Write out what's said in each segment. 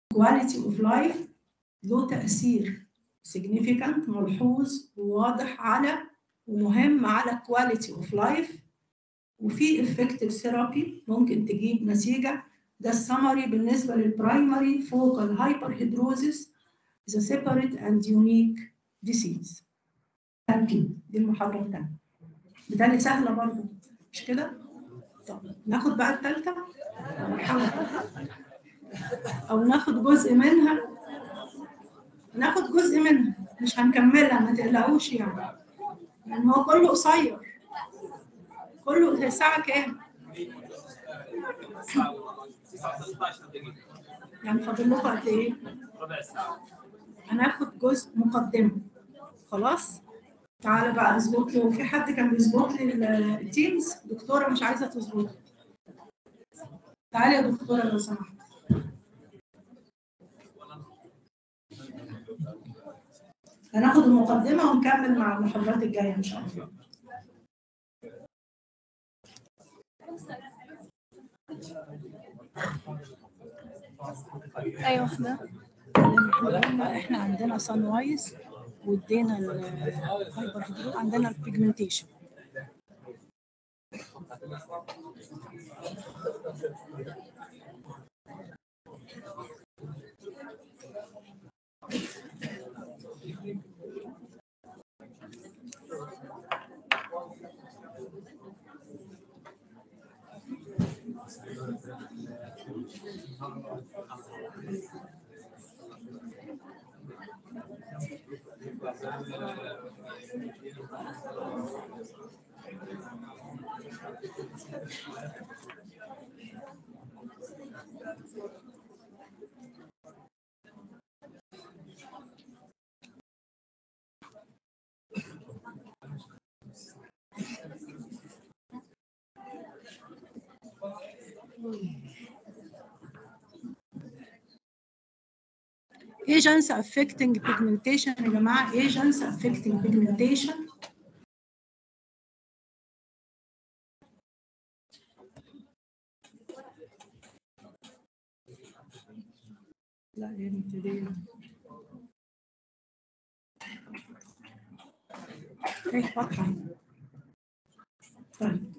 quality of life له تأثير significant ملحوظ وواضح على ومهم على quality of life وفي effective therapy ممكن تجيب نتيجة ده السمري بالنسبة للبرايمري focal hyperhidrosis is a separate and unique disease. Thank you. دي المحاضرة الثانية. بالتالي سهلة برضه مش كده؟ طب ناخد بقى الثالثة؟ نحاول أو ناخد جزء منها ناخد جزء منها مش هنكملها ما تقلقوش يعني لأن هو كله قصير كله الساعة كام؟ يعني فاضل لكم قد إيه؟ ربع ساعة هناخد جزء مقدمة خلاص؟ تعالى بقى اظبط له في حد كان بيظبط لي ال- التيمز دكتورة مش عايزة تظبط تعالي يا دكتورة لو سمحت هناخد المقدمة ونكمل مع المحاضرات الجاية إن شاء الله ايوه واحده قلنا احنا عندنا سان وايز وادينا الهايبر هيدرو عندنا البيجمنتيشن agents affecting pigmentation يا جماعة agents affecting pigmentation لا يا بنت دي ايه واضحة طيب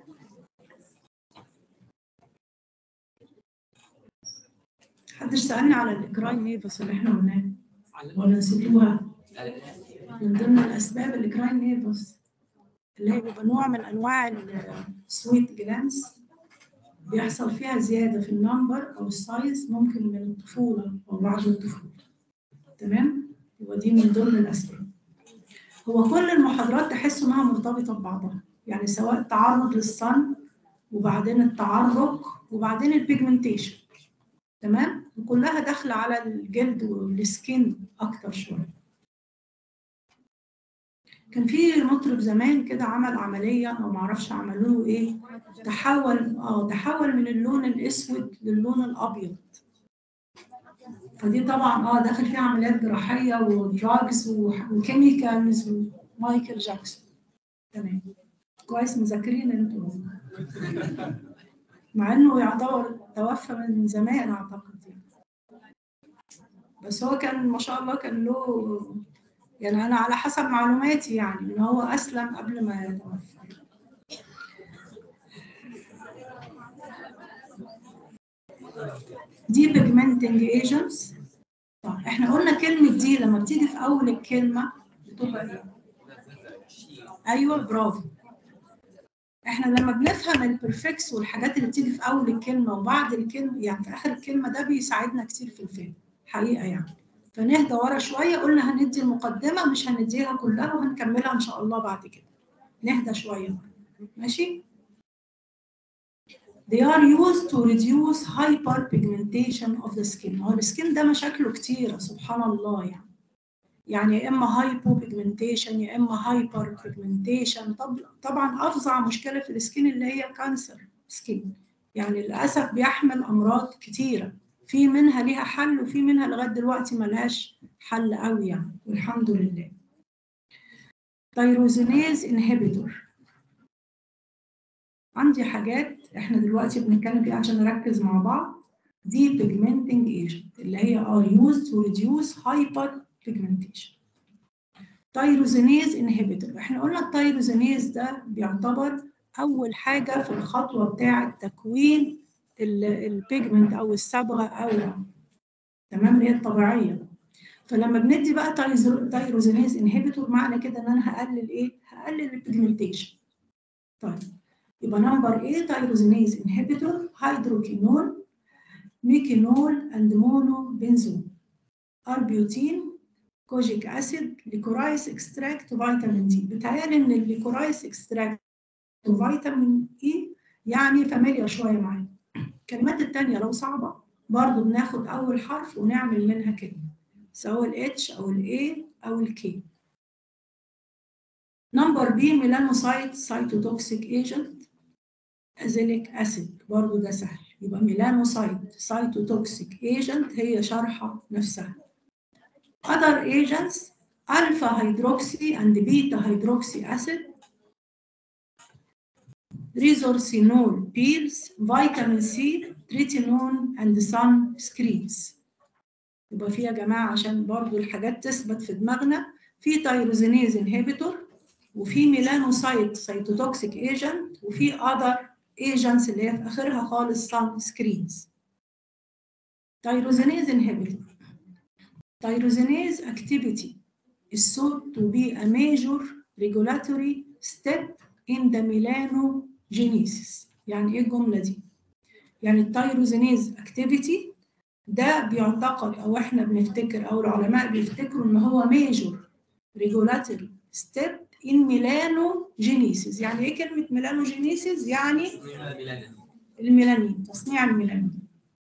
حدش سألني على الإكراين نيفس اللي احنا قلناه ولا نسيتوها من ضمن الأسباب الإكراين نيفس اللي هي بيبقى نوع من أنواع السويت جلانس بيحصل فيها زيادة في النمبر أو السايز ممكن من الطفولة أو بعد الطفولة تمام؟ يبقى دي من ضمن الأسباب هو كل المحاضرات تحسوا إنها مرتبطة ببعضها يعني سواء التعرض للصن وبعدين التعرق وبعدين البيجمنتيشن تمام وكلها داخله على الجلد والسكين اكتر شويه كان في مطرب زمان كده عمل عمليه او معرفش عملوا له ايه تحول اه تحول من اللون الاسود للون الابيض فدي طبعا اه داخل فيها عمليات جراحيه ودراجز وكيميكالز ومايكل جاكسون تمام كويس مذاكرين انتوا مع انه يعتبر توفى من زمان اعتقد يعني. بس هو كان ما شاء الله كان له يعني انا على حسب معلوماتي يعني ان هو اسلم قبل ما يتوفى دي pigmenting agents طب احنا قلنا كلمة دي لما بتيجي في أول الكلمة بتبقى ايه؟ أيوه برافو احنا لما بنفهم البرفكس والحاجات اللي بتيجي في اول الكلمه وبعد الكلمه يعني في اخر الكلمه ده بيساعدنا كتير في الفهم حقيقه يعني فنهدى ورا شويه قلنا هندي المقدمه مش هنديها كلها وهنكملها ان شاء الله بعد كده نهدى شويه ماشي They are used to reduce hyperpigmentation of the skin. هو السكين ده مشاكله كتيرة سبحان الله يعني. يعني يا اما هايبو بيجمنتيشن يا اما هايبر بيجمنتيشن طب طبعا افظع مشكله في السكين اللي هي كانسر سكين يعني للاسف بيحمل امراض كتيره في منها ليها حل وفي منها لغايه دلوقتي ملهاش حل قوي يعني والحمد لله تيروزينيز انهبيتور عندي حاجات احنا دلوقتي بنتكلم فيها عشان نركز مع بعض depigmenting agent اللي هي are used to reduce hyperpigmentation تايروزينيز انهبيتور احنا قلنا التايروزينيز ده بيعتبر اول حاجه في الخطوه بتاعه تكوين البيجمنت او الصبغه او تمام اللي هي الطبيعيه فلما بندي بقى تايروزينيز انهبيتور معنى كده ان انا هقلل ايه؟ هقلل البيجمنتيشن. طيب يبقى نمبر ايه تايروزينيز انهبيتور هيدروكينون ميكينول اند مونو بنزون اربيوتين كوجيك اسيد ليكورايس اكستراكت فيتامين دي بتهيألي ان الليكورايس اكستراكت وفيتامين اي يعني فاميليا شويه معايا الكلمات التانية لو صعبة برضو بناخد أول حرف ونعمل منها كلمة سواء ال H أو ال A أو ال K نمبر بي ميلانوسايت سايتوتوكسيك ايجنت ازيليك اسيد برضو ده سهل يبقى ميلانوسايت سايتوتوكسيك ايجنت هي شرحة نفسها other agents alpha hydroxy and beta hydroxy acid ريزورسينول بيلز فيتامين سي تريتينون اند سان سكرينز يبقى في يا جماعه عشان برضو الحاجات تثبت في دماغنا في تايروزينيز انهبيتور وفي ميلانوسايت سيتوتوكسيك ايجنت وفي اذر ايجنتس اللي هي في اخرها خالص سان سكرينز تايروزينيز انهبيتور تايروزينيز activity is thought to be a major regulatory step in the melanogenesis يعني ايه الجمله دي يعني التايروزينيز اكتيفيتي ده بيعتقد او احنا بنفتكر او العلماء بيفتكروا ان هو ميجور ريجولاتوري ستيب ان ميلانوجينيسيس يعني ايه كلمه ميلانوجينيسيس يعني الميلانين تصنيع الميلانين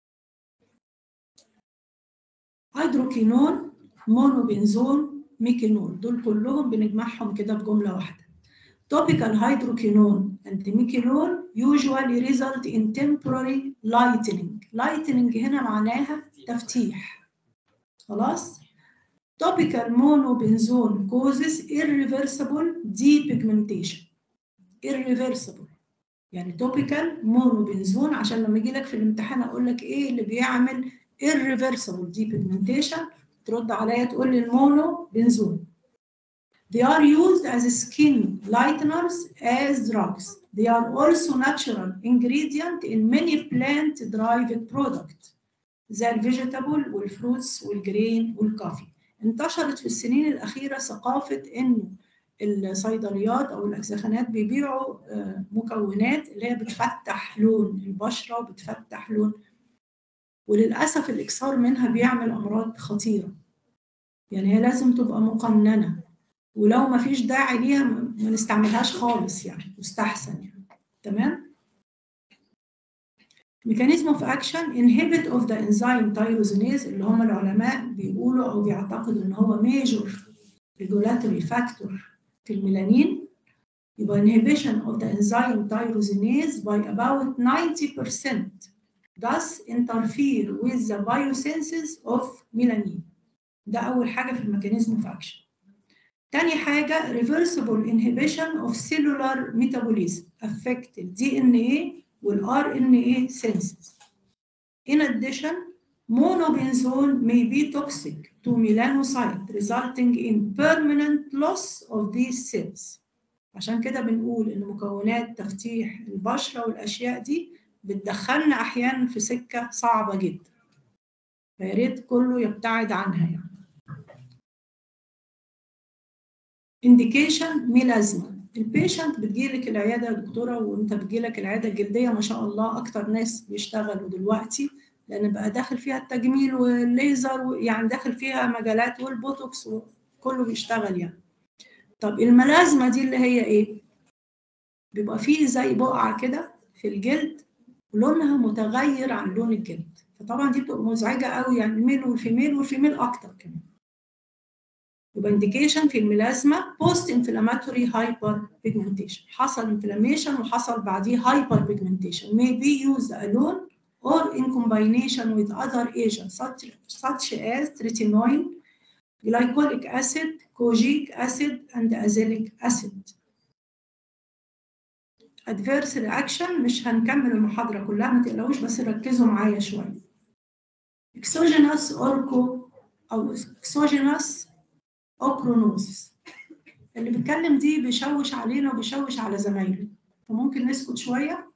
هيدروكينون مونوبنزون ميكينول دول كلهم بنجمعهم كده في جمله واحده topical hydroquinone and miquelone usually result in temporary lightening lightening هنا معناها تفتيح خلاص topical monobenzone causes irreversible depigmentation irreversible يعني topical monobenzone عشان لما يجي لك في الامتحان اقول لك ايه اللي بيعمل irreversible depigmentation ترد عليا تقول لي المونو بنزون They are used as skin lighteners as drugs. They are also natural ingredient in many plant-derived products زي الفيجيتابل والفروتس والجرين والكافي. انتشرت في السنين الأخيرة ثقافة إنه الصيدليات أو الأجزخانات بيبيعوا مكونات اللي هي بتفتح لون البشرة وبتفتح لون وللأسف الإكثار منها بيعمل أمراض خطيرة. يعني هي لازم تبقى مقننة ولو ما فيش داعي ليها ما نستعملهاش خالص يعني مستحسن يعني تمام ميكانيزم اوف اكشن انهبت اوف ذا انزيم تايروزينيز اللي هم العلماء بيقولوا او بيعتقدوا ان هو ميجور ريجولاتوري فاكتور في الميلانين يبقى inhibition of the enzyme tyrosinase by about 90% thus interfere with the biosynthesis of melanin ده أول حاجة في الميكانيزم اوف اكشن تاني حاجة reversible inhibition of cellular metabolism affect ال DNA وال RNA senses. In addition, monobenzone may be toxic to melanocyte resulting in permanent loss of these cells. عشان كده بنقول إن مكونات تفتيح البشرة والأشياء دي بتدخلنا أحيانا في سكة صعبة جدا. فيا ريت كله يبتعد عنها يعني. انديكيشن ميلازما البيشنت بتجيلك العياده يا دكتوره وانت بتجيلك العياده الجلديه ما شاء الله اكتر ناس بيشتغلوا دلوقتي لان بقى داخل فيها التجميل والليزر يعني داخل فيها مجالات والبوتوكس وكله بيشتغل يعني طب الملازمه دي اللي هي ايه بيبقى فيه زي بقعه كده في الجلد ولونها متغير عن لون الجلد فطبعا دي بتبقى مزعجه قوي يعني الميل والفيميل والفيميل اكتر كمان يبقى انديكيشن في الميلازما بوست انفلاماتوري هايبر بيجمنتيشن حصل انفلاميشن وحصل بعديه هايبر بيجمنتيشن may be used alone or in combination with other agents such, such as tretinoin, glycolic acid, kojic acid and azelaic acid. adverse reaction مش هنكمل المحاضرة كلها ما تقلقوش بس ركزوا معايا شوية. اكسوجينوس اوركو او اكسوجينوس اوكرونوسيس اللي بيتكلم دي بيشوش علينا وبيشوش على زمايله فممكن نسكت شويه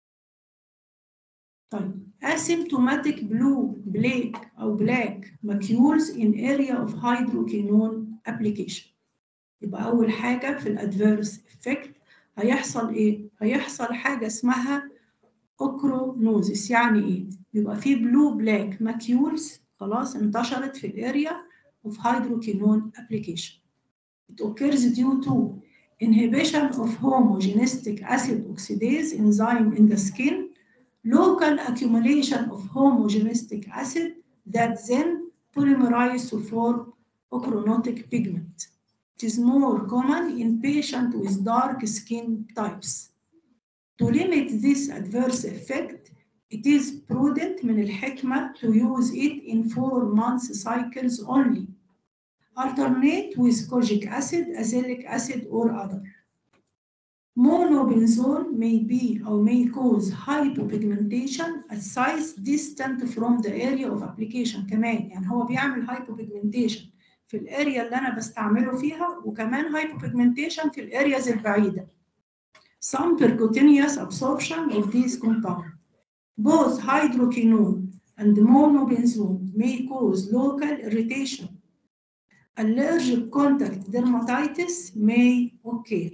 طيب asymptomatic blue black او black macules in area of hydroquinone application يبقى اول حاجه في الادفيرس افكت هيحصل ايه هيحصل حاجه اسمها اوكرونوزيس يعني ايه يبقى في بلو بلاك ماكيولز خلاص انتشرت في الاريا of hydroquinone application it occurs due to inhibition of homogenistic acid oxidase enzyme in the skin local accumulation of homogenistic acid that then polymerize to form ochronotic pigment. It is more common in patients with dark skin types. To limit this adverse effect, it is prudent من الحكمة to use it in four month cycles only. Alternate with kojic acid, azelaic acid, or other. Monobenzone may be or may cause hypopigmentation at sites distant from the area of application كمان يعني هو بيعمل hypopigmentation في الاريا اللي انا بستعمله فيها وكمان hypopigmentation في الارياز البعيده. Some percutaneous absorption of these compounds. Both hydroquinone and monobenzone may cause local irritation. Allergic contact dermatitis may occur.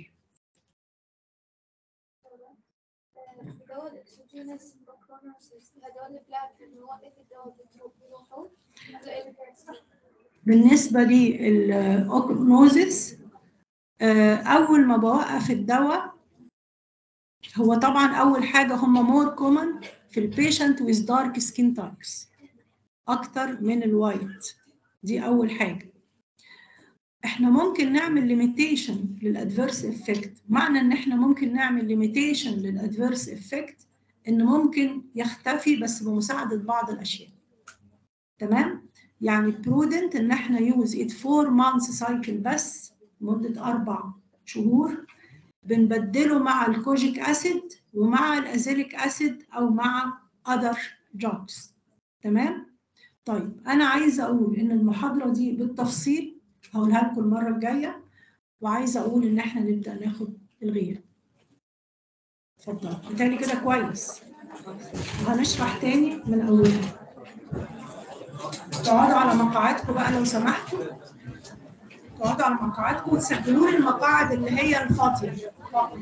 دواء الاكسجينس بروكرونوسيس هدول بلاد بنوقف الدواء بتروح بيروحوا ولا ايه بيحصل؟ بالنسبة للأوكنوزيس أول ما بوقف الدواء هو طبعا أول حاجة هم مور كومن في البيشنت with dark skin types أكتر من الوايت دي أول حاجة احنا ممكن نعمل ليميتيشن للادفيرس افكت معنى ان احنا ممكن نعمل ليميتيشن للادفيرس افكت ان ممكن يختفي بس بمساعده بعض الاشياء تمام يعني برودنت ان احنا يوز ات 4 مانث سايكل بس مده اربع شهور بنبدله مع الكوجيك اسيد ومع الازيليك اسيد او مع اذر drugs تمام طيب انا عايزه اقول ان المحاضره دي بالتفصيل هقولها لكم المره الجايه وعايزه اقول ان احنا نبدا ناخد الغياب اتفضل بالتالي كده كويس هنشرح تاني من اولها تقعدوا على مقاعدكم بقى لو سمحتوا تقعدوا على مقاعدكم وتسجلوا لي المقاعد اللي هي الفاضيه فقط.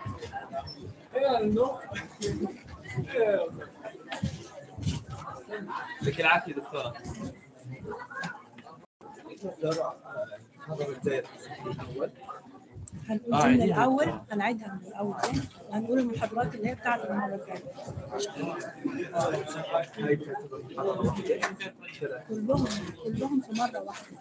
يعطيك العافيه دكتوره هنقول آه، دي من عيديها. الاول هنعيدها من الاول تاني وهنقول المحاضرات اللي هي بتاعت المره الجايه كلهم كلهم في مره واحده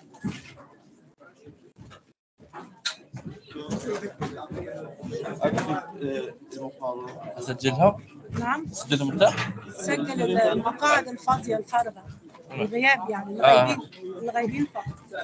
اسجلها نعم اسجلها مرتاح سجل المقاعد الفاضيه الفارغه الغياب يعني آه. الغايبين الغايبين فقط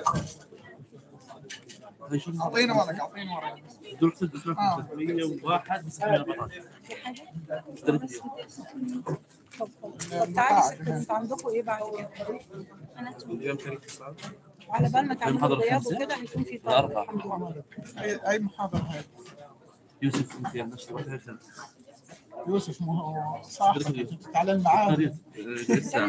اعطينا ورق اعطينا ورق دول حسب اسمه 301 بس 14 في حاجه اشتريت اليوم. طب طب تعالي سجل انتوا عندكم ايه بعد كده اليوم كان صعب على بال ما تعملوا المحاضرة الغياب الخامسة؟ وكده هيكون في طاقه الأربعة. الحمد لله اي أي محاضره هاي يوسف انت النشر يوسف ما هو صاحبك اليوم. تتعلم معاه قريت آه، لسه